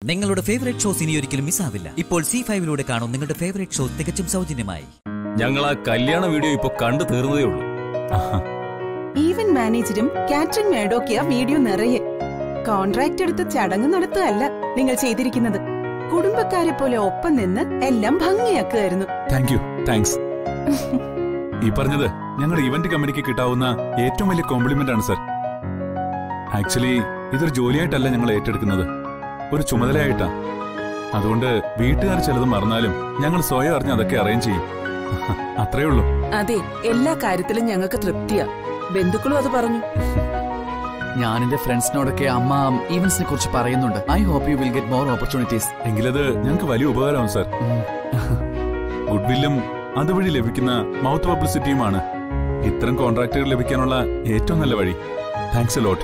നിങ്ങളുടെ favourite shows ഇനി ഒരിക്കലും മിസ്സാവില്ല ഇപ്പോൾ സി ഫൈവിലൂടെ കാണും നിങ്ങളുടെ ഫേവറേറ്റ് ഷോ തികച്ചും സൗജന്യമായി ഞങ്ങൾ ആ കല്യാണ വീഡിയോ ഇപ്പൊ കണ്ടു തീർന്നതേ ഉള്ളൂ ഈവന്റ് മാനേജരും കാറ്ററിംഗ് മേഡോക്കിയ വീഡിയോ നിറയെ കോൺട്രാക്ട് എടുത്ത് ചടങ്ങ് നടത്തുകയല്ല നിങ്ങൾ ചെയ്തിരിക്കുന്നത് കുടുംബക്കാരെ പോലെ ഒപ്പം നിന്ന് എല്ലാം ഭംഗിയാക്കുമായിരുന്നു താങ്ക് യു താങ്ക്സ് ഈ പറഞ്ഞത് ഞങ്ങളുടെ ഇവന്റ് കമ്പനിക്ക് കിട്ടാവുന്ന ഏറ്റവും വലിയ കോംപ്ലിമെന്റ് ആണ് സർ ആക്ച്വലി ഇതൊരു ജോലിയായിട്ടല്ല ഞങ്ങൾ ഏറ്റെടുക്കുന്നത് ഒരു ചുമതലയായിട്ടാ അതുകൊണ്ട് വീട്ടുകാർ ചിലത് മറന്നാലും ഞങ്ങൾ സ്വയം അറിഞ്ഞ് അതൊക്കെ അറേഞ്ച് ചെയ്യും അത്രേ ഉള്ളൂ അതെ എല്ലാ കാര്യത്തിലും ഞങ്ങൾക്ക് തൃപ്തിയാ ബന്ധുക്കളും അത് പറഞ്ഞു ഞാൻ എന്റെ ഫ്രണ്ട്സിനോടൊക്കെ അമ്മ ഈവൻസിനെ കുറിച്ച് പറയുന്നുണ്ട് I hope you will get more opportunities എങ്കിലത് ഞങ്ങൾക്ക് വലിയ ഉപകാരമാണ് സർ ഗുഡ് വില്ലും അതുവഴി ലഭിക്കുന്ന മൗത്ത് പബ്ലിസിറ്റിയുമാണ് ഇത്തരം കോൺട്രാക്റ്റുകൾ ലഭിക്കാനുള്ള ഏറ്റവും നല്ല വഴി താങ്ക്സ് ലോട്ട്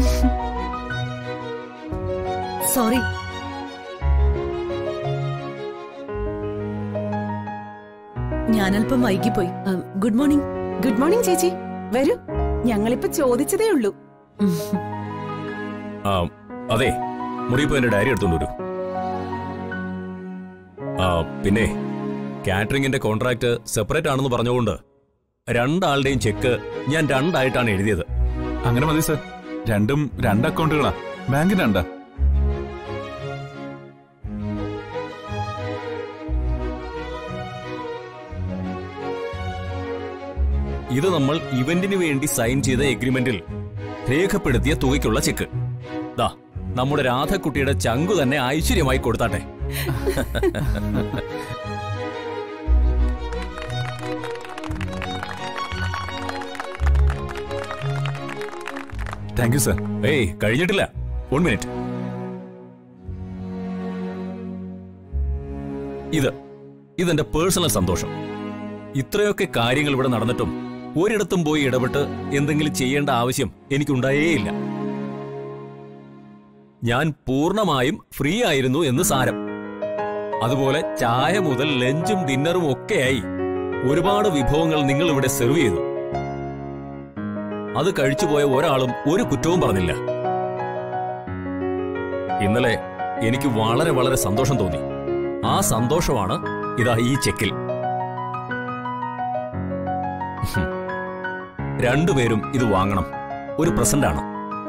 സോറി ഞാൻ അല്പം വൈകിപ്പോയി ഉം, ഗുഡ് മോർണിംഗ് ഗുഡ് മോർണിംഗ് ചേച്ചി വരൂ ഞങ്ങളിപ്പോ ചോദിച്ചതേ ഉള്ളൂ ഉം. ആ അതെ മുറിയിപ്പോ എന്റെ ഡയറി എടുത്തോണ്ട് വരൂ ആ പിന്നെ കാറ്ററിംഗിന്റെ കോൺട്രാക്ട് സെപ്പറേറ്റ് ആണെന്ന് പറഞ്ഞുകൊണ്ട് രണ്ടാളുടെയും ചെക്ക് ഞാൻ രണ്ടായിട്ടാണ് എഴുതിയത് അങ്ങനെ മതി സർ രണ്ടും രണ്ട് അക്കൗണ്ടുകളാ ബാങ്കിന് രണ്ടാ ഇത് നമ്മൾ ഇവന്റിന് വേണ്ടി സൈൻ ചെയ്ത എഗ്രിമെന്റിൽ രേഖപ്പെടുത്തിയ തുകയ്ക്കുള്ള ചെക്ക് ദാ നമ്മുടെ രാധക്കുട്ടിയുടെ ചങ്കു തന്നെ ഐശ്വര്യമായി കൊടുത്താട്ടെ താങ്ക് യു സർ ഏയ് കഴിഞ്ഞിട്ടില്ല വൺ മിനിറ്റ് ഇത് ഇതെന്റെ പേഴ്സണൽ സന്തോഷം ഇത്രയൊക്കെ കാര്യങ്ങൾ ഇവിടെ നടന്നിട്ടും ഒരിടത്തും പോയി ഇടപെട്ട് എന്തെങ്കിലും ചെയ്യേണ്ട ആവശ്യം എനിക്കുണ്ടായേയില്ല ഞാൻ പൂർണ്ണമായും ഫ്രീ ആയിരുന്നു എന്ന് സാരം അതുപോലെ ചായ മുതൽ ലഞ്ചും ഡിന്നറും ഒക്കെയായി ഒരുപാട് വിഭവങ്ങൾ നിങ്ങൾ ഇവിടെ സെർവ് ചെയ്തു അത് കഴിച്ചുപോയ ഒരാളും ഒരു കുറ്റവും പറഞ്ഞില്ല ഇന്നലെ എനിക്ക് വളരെ വളരെ സന്തോഷം തോന്നി ആ സന്തോഷമാണ് ഇതാ ഈ ചെക്കിൽ ഹും. രണ്ടുപേരും ഇത് വാങ്ങണം ഒരു പ്രസന്റ് ആണ്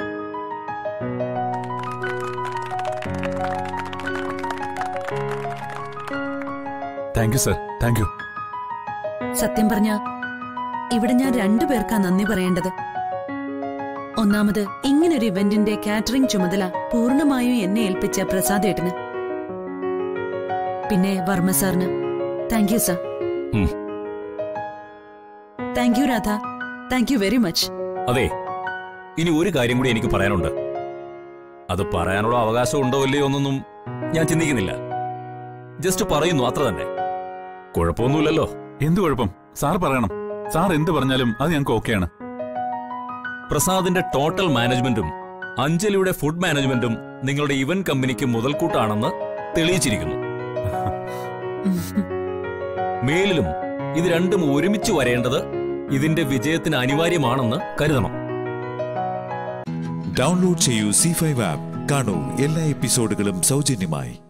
thank you sir thank you സത്യം പറഞ്ഞ ഇവിടെ ഞാൻ രണ്ടു പേർക്കാ നന്ദി പറയേണ്ടത് ഒന്നാമത് ഇങ്ങനൊരു ഇവന്റിന്റെ കാറ്ററിംഗ് ചുമതല പൂർണ്ണമായും എന്നെ ഏൽപ്പിച്ച പ്രസാദ് ഏട്ടന് പിന്നെ വർമ്മ സാറിന് thank you sir hmm. Thank you Radha thank you very much അതെ ഇനി ഒരു കാര്യം കൂടി എനിക്ക് പറയാനുണ്ട് അത് പറയാനുള്ള അവകാശം ഉണ്ടോ ഇല്ലയോ എന്നൊന്നും ഞാൻ ചിന്തിക്കുന്നില്ല ജസ്റ്റ് പറയുന്നു അത്ര തന്നെ കുഴപ്പമൊന്നുമില്ലല്ലോ എന്ത് കുഴപ്പം സാർ പറയണം സാർ എന്ത് പറഞ്ഞാലും അത് ഞങ്ങൾക്ക് ഓക്കെയാണ് പ്രസാദിന്റെ ടോട്ടൽ മാനേജ്മെന്റും അഞ്ജലിയുടെ ഫുഡ് മാനേജ്മെന്റും നിങ്ങളുടെ ഇവന്റ് കമ്പനിക്ക് മുതൽക്കൂട്ടാണെന്ന് തെളിയിച്ചിരിക്കുന്നു മേലിലും ഇത് രണ്ടും ഒരുമിച്ച് വരേണ്ടത് ഇതിന്റെ വിജയത്തിന് അനിവാര്യമാണെന്ന് കരുതണം ഡൗൺലോഡ് ചെയ്യൂ സി ഫൈവ് ആപ്പ് കാണൂ എല്ലാ എപ്പിസോഡുകളും സൗജന്യമായി